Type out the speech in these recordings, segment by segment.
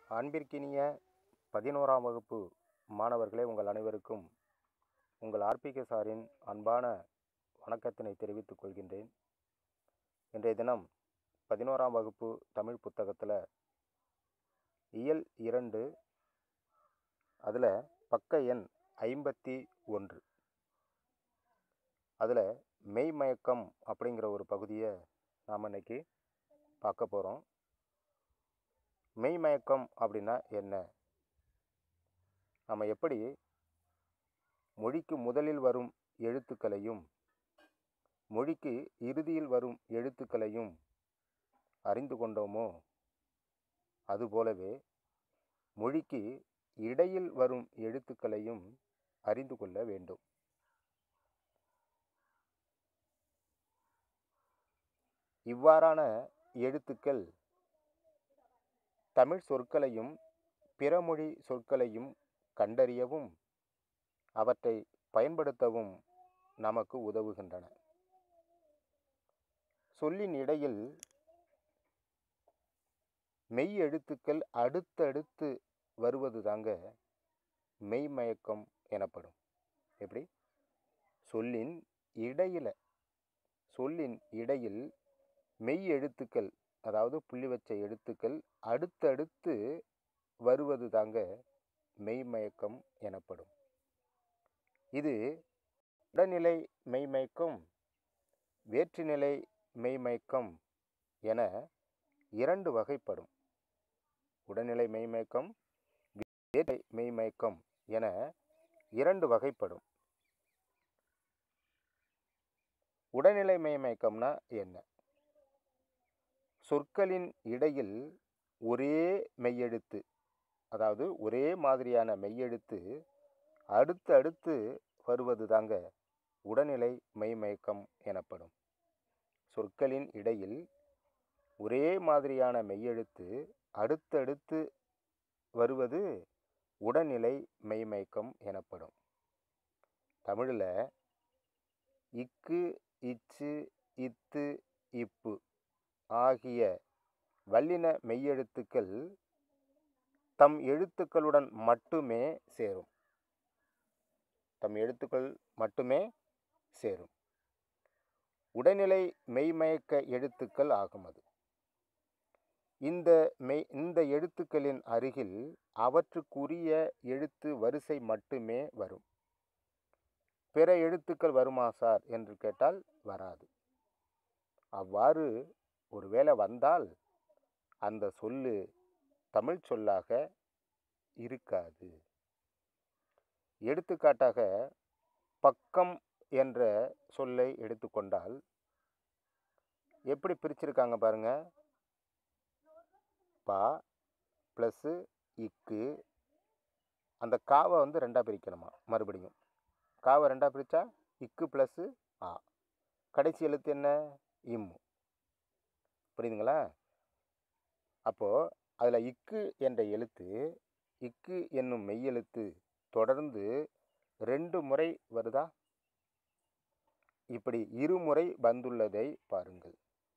அன்பிற்கினிய பதினோராம் வகுப்பு மாணவர்களே உங்கள் அனைவருக்கும் உங்கள் ஆர்பிகே சாரின் அன்பான வணக்கத்தினை தெரிவித்துக் கொள்கின்றேன் இன்றைய தினம் பதினோராம் வகுப்பு தமிழ் புத்தகத்தில் இயல் இரண்டு அதில் பக்க எண் ஐம்பத்தி ஒன்று அதில் மெய்மயக்கம் அப்படிங்கிற ஒரு பகுதியை நாம் இன்னைக்கு பார்க்க போகிறோம் மெய்மயக்கம் அப்படின்னா என்ன நம்ம எப்படி மொழிக்கு முதலில் வரும் எழுத்துக்களையும் மொழிக்கு இறுதியில் வரும் எழுத்துக்களையும் அறிந்து கொண்டோமோ அதுபோலவே மொழிக்கு இடையில் வரும் எழுத்துக்களையும் அறிந்து கொள்ள வேண்டும் இவ்வாறான எழுத்துக்கள் தமிழ் சொற்களையும் பிறமொழி சொற்களையும் கண்டறியவும் அவற்றை பயன்படுத்தவும் நமக்கு உதவுகின்றன சொல்லின் இடையில் மெய் எழுத்துக்கள் அடுத்தடுத்து வருவது தாங்க மெய்மயக்கம் எனப்படும் எப்படி சொல்லின் இடையில சொல்லின் இடையில் மெய் எழுத்துக்கள் அதாவது புள்ளி வச்ச எழுத்துக்கள் அடுத்தடுத்து வருவது தாங்க மெய்மயக்கம் எனப்படும் இது உடல்நிலை மெய்மயக்கம் வேற்றுநிலை மெய்மயக்கம் என இரண்டு வகைப்படும் உடல்நிலை மெய்மயக்கம் வேற்று மெய்மயக்கம் என இரண்டு வகைப்படும் உடல்நிலை மெய்மயக்கம்னா என்ன சொற்களின் இடையில் ஒரே மெய்யெழுத்து அதாவது ஒரே மாதிரியான மெய்யெழுத்து அடுத்து அடுத்து வருவது தாங்க உடல்நிலை மெய்மயக்கம் எனப்படும் சொற்களின் இடையில் ஒரே மாதிரியான மெய்யெழுத்து அடுத்தடுத்து வருவது உடல்நிலை மெய்மயக்கம் எனப்படும் தமிழில் இக்கு இச்சு இத்து இப்பு ஆகிய வல்லின மெய்யெழுத்துக்கள் தம் எழுத்துக்களுடன் மட்டுமே சேரும் தம் எழுத்துக்கள் மட்டுமே சேரும் உடல்நிலை மெய்மயக்க எழுத்துக்கள் ஆகும் அது இந்த மெய் இந்த எழுத்துக்களின் அருகில் அவற்றுக்குரிய எழுத்து வரிசை மட்டுமே வரும் பிற எழுத்துக்கள் வருமா சார் என்று கேட்டால் வராது அவ்வாறு ஒருவேளை வந்தால் அந்த சொல்லு தமிழ் சொல்லாக இருக்காது எடுத்துக்காட்டாக பக்கம் என்ற சொல்லை எடுத்துக்கொண்டால் எப்படி பிரிச்சிருக்காங்க பாருங்க பா ப்ளஸ்ஸு இக்கு அந்த காவை வந்து ரெண்டாக பிரிக்கணுமா மறுபடியும் காவை ரெண்டாக பிரித்தா இக்கு ப்ளஸ்ஸு ஆ கடைசி எழுத்து என்ன இம்மு புரியுதுங்களா அப்போது அதில் இக்கு என்ற எழுத்து இக்கு என்னும் மெய்யெழுத்து தொடர்ந்து ரெண்டு முறை வருதா இப்படி இருமுறை வந்துள்ளதை பாருங்கள்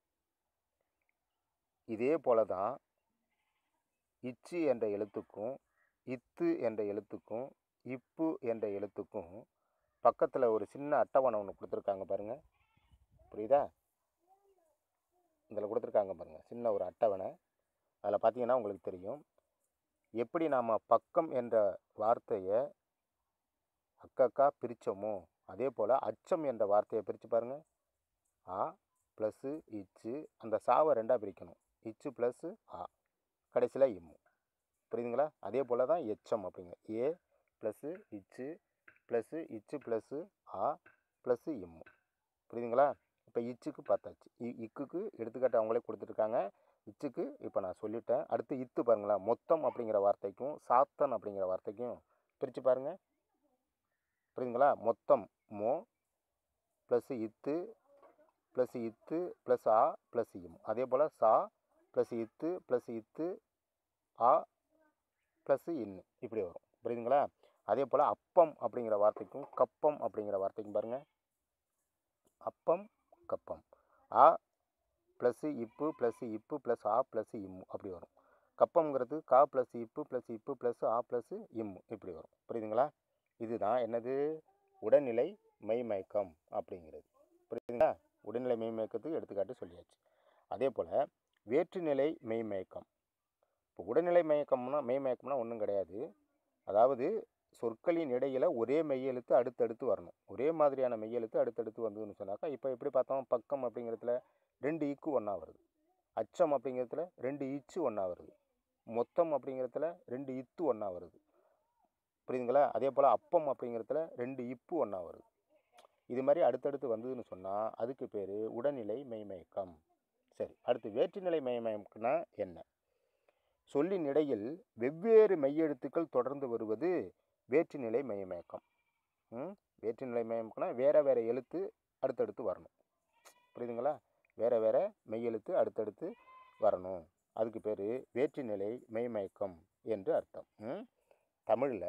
இதே போல தான் இச்சு என்ற எழுத்துக்கும் இத்து என்ற எழுத்துக்கும் இப்பு என்ற எழுத்துக்கும் பக்கத்தில் ஒரு சின்ன அட்டவணை ஒன்று கொடுத்துருக்காங்க பாருங்கள் புரியுதா இதில் கொடுத்துருக்காங்க பாருங்கள் சின்ன ஒரு அட்டவணை அதில் பார்த்தீங்கன்னா உங்களுக்கு தெரியும் எப்படி நாம் பக்கம் என்ற வார்த்தையை அக்கக்கா பிரித்தோமோ அதே போல் அச்சம் என்ற வார்த்தையை பிரித்து பாருங்கள் ஆ ப்ளஸ்ஸு இச்சு அந்த சாவை ரெண்டாக பிரிக்கணும் இச்சு ப்ளஸ்ஸு ஆ கடைசியில் இம்மு புரியுதுங்களா அதே போல் தான் எச்சம் அப்படிங்க ஏ ப்ளஸ்ஸு இச்சு ப்ளஸ்ஸு இச்சு ப்ளஸ்ஸு ஆ ப்ளஸ்ஸு இம்மு புரியுதுங்களா இப்போ இச்சுக்கு பார்த்தாச்சு இ இக்குக்கு எடுத்துக்காட்டு அவங்களே கொடுத்துருக்காங்க இச்சுக்கு இப்போ நான் சொல்லிட்டேன் அடுத்து இத்து பாருங்களேன் மொத்தம் அப்படிங்கிற வார்த்தைக்கும் சாத்தன் அப்படிங்கிற வார்த்தைக்கும் பிரித்து பாருங்கள் புரியுதுங்களா மொத்தம் மோ ப்ளஸ்ஸு இத்து ப்ளஸ் இத்து ப்ளஸ் ஆ ப்ளஸ் இம் அதே போல் சா ப்ளஸ் இத்து ப்ளஸ் இத்து ஆ ப்ளஸ்ஸு இன்னு இப்படி வரும் புரியுதுங்களா அதே போல் அப்பம் அப்படிங்கிற வார்த்தைக்கும் கப்பம் அப்படிங்கிற வார்த்தைக்கும் பாருங்கள் அப்பம் கப்பம் ஆ ப்ளஸ்ஸு இப்பு ப்ளஸ்ஸு இப்பு ப்ளஸ் ஆ ப்ளஸ்ஸு இம்மு அப்படி வரும் கப்பம்ங்கிறது கா ப்ளஸ் இப்பு ப்ளஸ் இப்பு ப்ளஸ் ஆ ப்ளஸ் இம் இப்படி வரும் புரியுதுங்களா இதுதான் என்னது உடல்நிலை மெய்மயக்கம் அப்படிங்கிறது புரியுதுங்களா உடல்நிலை மெய்மயக்கத்துக்கு எடுத்துக்காட்டு சொல்லியாச்சு அதே போல் வேற்றுநிலை மெய்மயக்கம் இப்போ உடல்நிலை மயக்கம்னா மெய்மயக்கம்னா ஒன்றும் கிடையாது அதாவது சொற்களின் இடையில் ஒரே மெய்யெழுத்து அடுத்தடுத்து வரணும் ஒரே மாதிரியான மெய்யெழுத்து அடுத்தடுத்து வந்ததுன்னு சொன்னாக்கா இப்போ எப்படி பார்த்தோம் பக்கம் அப்படிங்கிறதுல ரெண்டு இக்கு ஒன்றா வருது அச்சம் அப்படிங்கிறதுல ரெண்டு இச்சு ஒன்றா வருது மொத்தம் அப்படிங்கிறதுல ரெண்டு இத்து ஒன்றா வருது புரியுதுங்களா அதே போல் அப்பம் அப்படிங்கிறதுல ரெண்டு இப்பு ஒன்றா வருது இது மாதிரி அடுத்தடுத்து வந்ததுன்னு சொன்னால் அதுக்கு பேர் உடல்நிலை மெய்மயக்கம் சரி அடுத்து வேற்றுநிலை மெய்மயக்கம்னா என்ன சொல்லின் இடையில் வெவ்வேறு மெய்யெழுத்துக்கள் தொடர்ந்து வருவது வேற்றுநிலை மெய்மயக்கம் ம் வேற்றுநிலை மெய்மயக்கம்னா வேற வேற எழுத்து அடுத்தடுத்து வரணும் புரியுதுங்களா வேற வேற மெய்யெழுத்து அடுத்தடுத்து வரணும் அதுக்கு பேர் வேற்றுநிலை மெய்மயக்கம் என்று அர்த்தம் ம் தமிழில்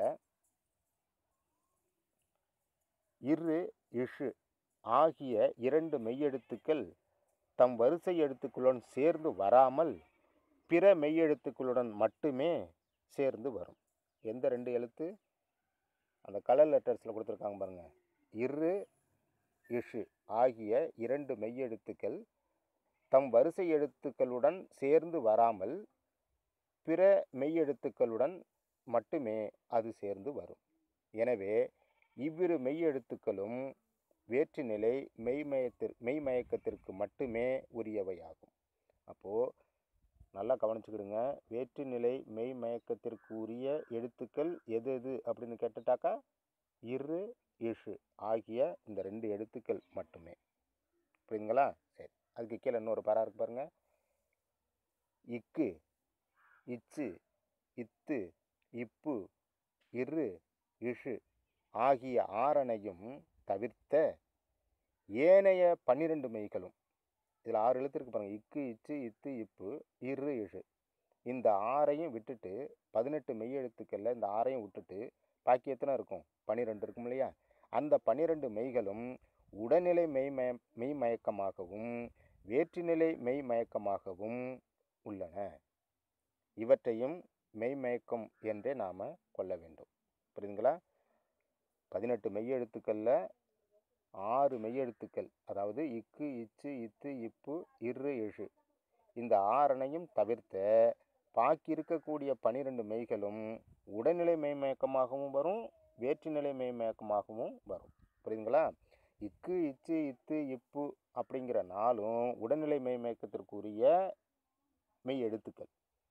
இரு இஷு ஆகிய இரண்டு மெய்யெழுத்துக்கள் தம் வரிசை எழுத்துக்களுடன் சேர்ந்து வராமல் பிற மெய்யெழுத்துக்களுடன் மட்டுமே சேர்ந்து வரும் எந்த ரெண்டு எழுத்து அந்த கலர் லெட்டர்ஸில் கொடுத்துருக்காங்க பாருங்கள் இரு இஷு ஆகிய இரண்டு மெய்யெழுத்துக்கள் தம் வரிசை எழுத்துக்களுடன் சேர்ந்து வராமல் பிற மெய்யெழுத்துக்களுடன் மட்டுமே அது சேர்ந்து வரும் எனவே இவ்விரு மெய்யெழுத்துக்களும் வேற்றுநிலை மெய்மயத்திற் மெய்மயக்கத்திற்கு மட்டுமே உரியவையாகும் அப்போது நல்லா கவனிச்சுக்கிடுங்க வேற்றுநிலை மெய்மயக்கத்திற்கு உரிய எழுத்துக்கள் எது எது அப்படின்னு கேட்டுட்டாக்கா இரு இஷு ஆகிய இந்த ரெண்டு எழுத்துக்கள் மட்டுமே புரியுதுங்களா சரி அதுக்கு கீழே இன்னொரு பாரா இருக்கு பாருங்க இக்கு இச்சு இத்து இப்பு இரு இஷு ஆகிய ஆறனையும் தவிர்த்த ஏனைய பன்னிரெண்டு மெய்களும் இதில் ஆறு எழுத்து இருக்கு பாருங்க இக்கு இச்சு இத்து இப்பு இரு இஷு இந்த ஆறையும் விட்டுட்டு பதினெட்டு மெய் எழுத்துக்களில் இந்த ஆறையும் விட்டுட்டு பாக்கி எத்தனை இருக்கும் பன்னிரெண்டு இருக்கும் இல்லையா அந்த பன்னிரெண்டு மெய்களும் உடல்நிலை மெய்மய மெய்மயக்கமாகவும் வேற்றுநிலை மெய்மயக்கமாகவும் உள்ளன இவற்றையும் மெய்மயக்கம் என்றே நாம் கொள்ள வேண்டும் புரியுதுங்களா பதினெட்டு மெய்யெழுத்துக்களில் ஆறு மெய்யெழுத்துக்கள் அதாவது இக்கு இச்சு இத்து இப்பு இரு இஷு இந்த ஆறனையும் தவிர்த்த பாக்கி இருக்கக்கூடிய பனிரெண்டு மெய்களும் உடல்நிலை மெய்மயக்கமாகவும் வரும் வேற்றுநிலை மெய்மயக்கமாகவும் வரும் புரியுதுங்களா இக்கு இச்சு இத்து இப்பு அப்படிங்கிற நாளும் உடல்நிலை மெய்மயக்கத்திற்குரிய மெய் எழுத்துக்கள்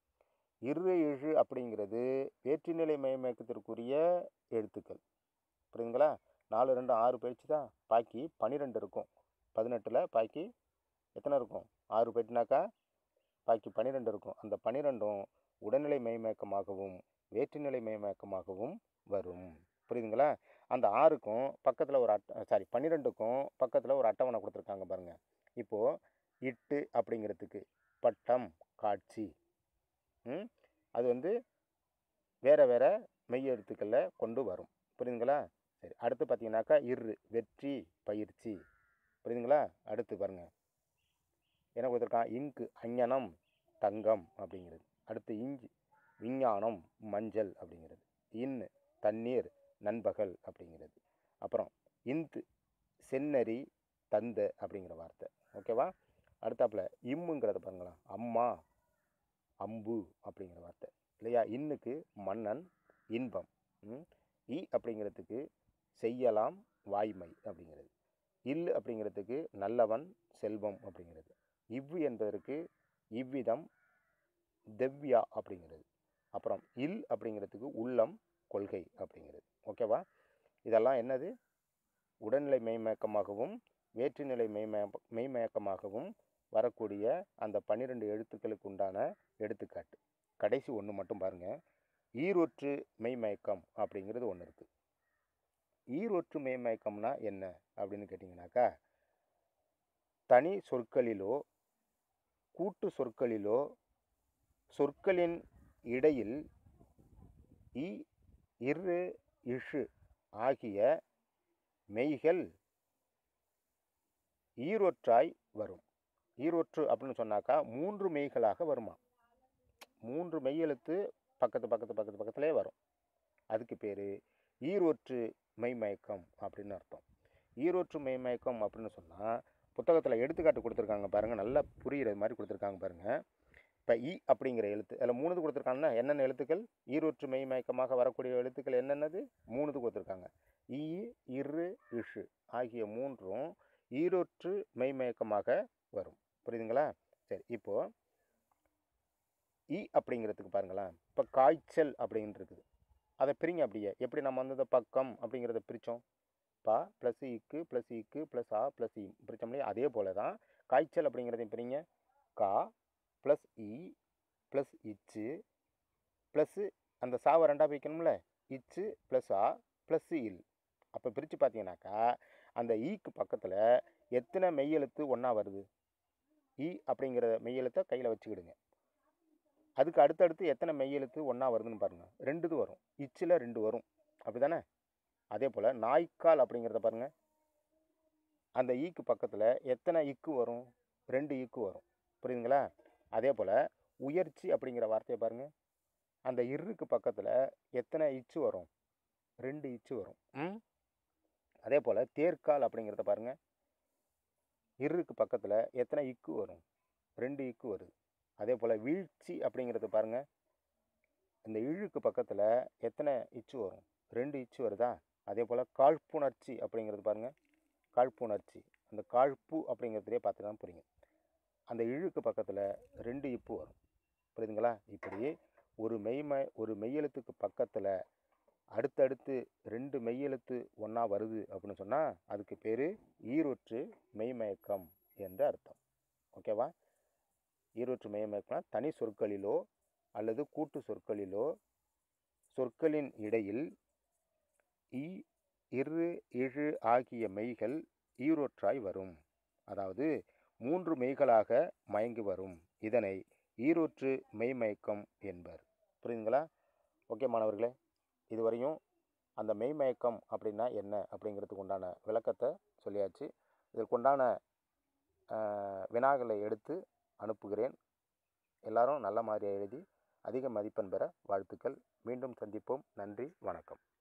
இரு இழு அப்படிங்கிறது வேற்றுநிலை மெய்மயக்கத்திற்குரிய எழுத்துக்கள் புரியுதுங்களா நாலு ரெண்டு ஆறு போயிடுச்சு தான் பாக்கி பன்னிரெண்டு இருக்கும் பதினெட்டில் பாக்கி எத்தனை இருக்கும் ஆறு போயிட்டுனாக்கா பாக்கி பன்னிரெண்டு இருக்கும் அந்த பன்னிரெண்டும் உடல்நிலை மெய்மயக்கமாகவும் வேற்றுநிலை மெய்மயக்கமாகவும் வரும் புரியுதுங்களா அந்த ஆறுக்கும் பக்கத்தில் ஒரு அட்ட சாரி பன்னிரெண்டுக்கும் பக்கத்தில் ஒரு அட்டவணை கொடுத்துருக்காங்க பாருங்கள் இப்போது இட்டு அப்படிங்கிறதுக்கு பட்டம் காட்சி ம் அது வந்து வேறு வேறு மெய் எழுத்துக்களில் கொண்டு வரும் புரியுதுங்களா சரி அடுத்து பார்த்தீங்கன்னாக்கா இரு வெற்றி பயிற்சி புரியுதுங்களா அடுத்து பாருங்கள் என்ன கொடுத்துருக்கான் இங்கு அஞ்ஞனம் தங்கம் அப்படிங்கிறது அடுத்து இஞ்சி விஞ்ஞானம் மஞ்சள் அப்படிங்கிறது இன்னு தண்ணீர் நண்பகல் அப்படிங்கிறது அப்புறம் இந்து செந்நரி தந்த அப்படிங்கிற வார்த்தை ஓகேவா அடுத்தாப்புல இம்முங்கிறத பாருங்களா அம்மா அம்பு அப்படிங்கிற வார்த்தை இல்லையா இன்னுக்கு மன்னன் இன்பம் ம்? இ அப்படிங்கிறதுக்கு செய்யலாம் வாய்மை அப்படிங்கிறது இல் அப்படிங்கிறதுக்கு நல்லவன் செல்வம் அப்படிங்கிறது இவ்வு என்பதற்கு இவ்விதம் தெவ்யா அப்படிங்கிறது அப்புறம் இல் அப்படிங்கிறதுக்கு உள்ளம் கொள்கை அப்படிங்கிறது ஓகேவா இதெல்லாம் என்னது உடல்நிலை மெய்மயக்கமாகவும் வேற்றுநிலை மெய்மய மெய்மயக்கமாகவும் வரக்கூடிய அந்த பன்னிரெண்டு எழுத்துக்களுக்கு உண்டான எடுத்துக்காட்டு கடைசி ஒன்று மட்டும் பாருங்கள் ஈரொற்று மெய்மயக்கம் அப்படிங்கிறது ஒன்று இருக்குது ஈரொற்று மெய்மயக்கம்னா என்ன அப்படின்னு கேட்டிங்கனாக்கா தனி சொற்களிலோ கூட்டு சொற்களிலோ சொற்களின் இடையில் இ இரு இஷு ஆகிய மெய்கள் ஈரொற்றாய் வரும் ஈரொற்று அப்படின்னு சொன்னாக்கா மூன்று மெய்களாக வருமா மூன்று மெய்யெழுத்து பக்கத்து பக்கத்து பக்கத்து பக்கத்துலேயே வரும் அதுக்கு பேர் ஈரோற்று மெய்மயக்கம் அப்படின்னு அர்த்தம் ஈரோற்று மெய்மயக்கம் அப்படின்னு சொன்னால் புத்தகத்தில் எடுத்துக்காட்டு கொடுத்துருக்காங்க பாருங்கள் நல்லா புரிகிற மாதிரி கொடுத்துருக்காங்க பாருங்கள் இப்போ இ அப்படிங்கிற எழுத்து அதில் மூணுது கொடுத்துருக்காங்கன்னா என்னென்ன எழுத்துக்கள் ஈரோற்று மெய்மயக்கமாக வரக்கூடிய எழுத்துக்கள் என்னென்னது மூணுது கொடுத்துருக்காங்க ஈ இரு இஷு ஆகிய மூன்றும் ஈரோற்று மெய்மயக்கமாக வரும் புரியுதுங்களா சரி இப்போது இ அப்படிங்கிறதுக்கு பாருங்களேன் இப்போ காய்ச்சல் அப்படின்னு இருக்குது அதை பிரிங்க அப்படியே எப்படி நம்ம வந்து இந்த பக்கம் அப்படிங்கிறத பிரித்தோம் பா ப்ளஸ் இக்கு ப்ளஸ் இக்கு ப்ளஸ் ஆ ப்ளஸ் இ பிரித்தோம் இல்லையா அதே போல் தான் காய்ச்சல் அப்படிங்கிறதையும் பிரிங்க கா ப்ளஸ் இ ப்ளஸ் இச்சு ப்ளஸ்ஸு அந்த சாவை ரெண்டாக பிரிக்கணும்ல இச்சு ப்ளஸ் ஆ ப்ளஸ் இல் அப்போ பிரித்து பார்த்தீங்கன்னாக்கா அந்த ஈக்கு பக்கத்தில் எத்தனை மெய்யெழுத்து ஒன்றா வருது இ அப்படிங்கிற மெய்யெழுத்தை கையில் வச்சுக்கிடுங்க அதுக்கு அடுத்தடுத்து எத்தனை மெய்யெழுத்து ஒன்றா வருதுன்னு பாருங்கள் ரெண்டு இது வரும் இச்சில் ரெண்டு வரும் அப்படி தானே அதே போல் நாய்க்கால் அப்படிங்கிறத பாருங்கள் அந்த ஈக்கு பக்கத்தில் எத்தனை இக்கு வரும் ரெண்டு இக்கு வரும் புரியுதுங்களா அதே போல் உயர்ச்சி அப்படிங்கிற வார்த்தையை பாருங்கள் அந்த இருக்கு பக்கத்தில் எத்தனை இச்சு வரும் ரெண்டு இச்சு வரும் ம் அதே போல் தேர்க்கால் அப்படிங்கிறத பாருங்கள் இருக்கு பக்கத்தில் எத்தனை இக்கு வரும் ரெண்டு இக்கு வருது அதே போல் வீழ்ச்சி அப்படிங்கிறது பாருங்கள் இந்த இழுக்கு பக்கத்தில் எத்தனை இச்சு வரும் ரெண்டு இச்சு வருதா அதே போல் காழ்ப்புணர்ச்சி அப்படிங்கிறது பாருங்கள் காழ்ப்புணர்ச்சி அந்த காழ்ப்பு அப்படிங்கிறதுலே பார்த்து தான் புரியும் அந்த இழுக்கு பக்கத்தில் ரெண்டு இப்பு வரும் புரியுதுங்களா இப்படி ஒரு மெய்ம ஒரு மெய்யெழுத்துக்கு பக்கத்தில் அடுத்தடுத்து ரெண்டு மெய்யெழுத்து ஒன்றா வருது அப்படின்னு சொன்னால் அதுக்கு பேர் ஈரொற்று மெய்மயக்கம் என்று அர்த்தம் ஓகேவா ஈரொற்று மெய்மயக்கம்னா தனி சொற்களிலோ அல்லது கூட்டு சொற்களிலோ சொற்களின் இடையில் இ இரு இழு ஆகிய மெய்கள் ஈரொற்றாய் வரும் அதாவது மூன்று மெய்களாக மயங்கி வரும் இதனை ஈரொற்று மெய்மயக்கம் என்பர் புரியுதுங்களா ஓகே மாணவர்களே இதுவரையும் அந்த மெய்மயக்கம் அப்படின்னா என்ன அப்படிங்கிறதுக்கு உண்டான விளக்கத்தை சொல்லியாச்சு இதற்குண்டான ஆஹ், வினாக்களை எடுத்து அனுப்புகிறேன் எல்லாரும் நல்ல மாதிரியாக எழுதி அதிக மதிப்பெண் பெற வாழ்த்துக்கள் மீண்டும் சந்திப்போம் நன்றி வணக்கம்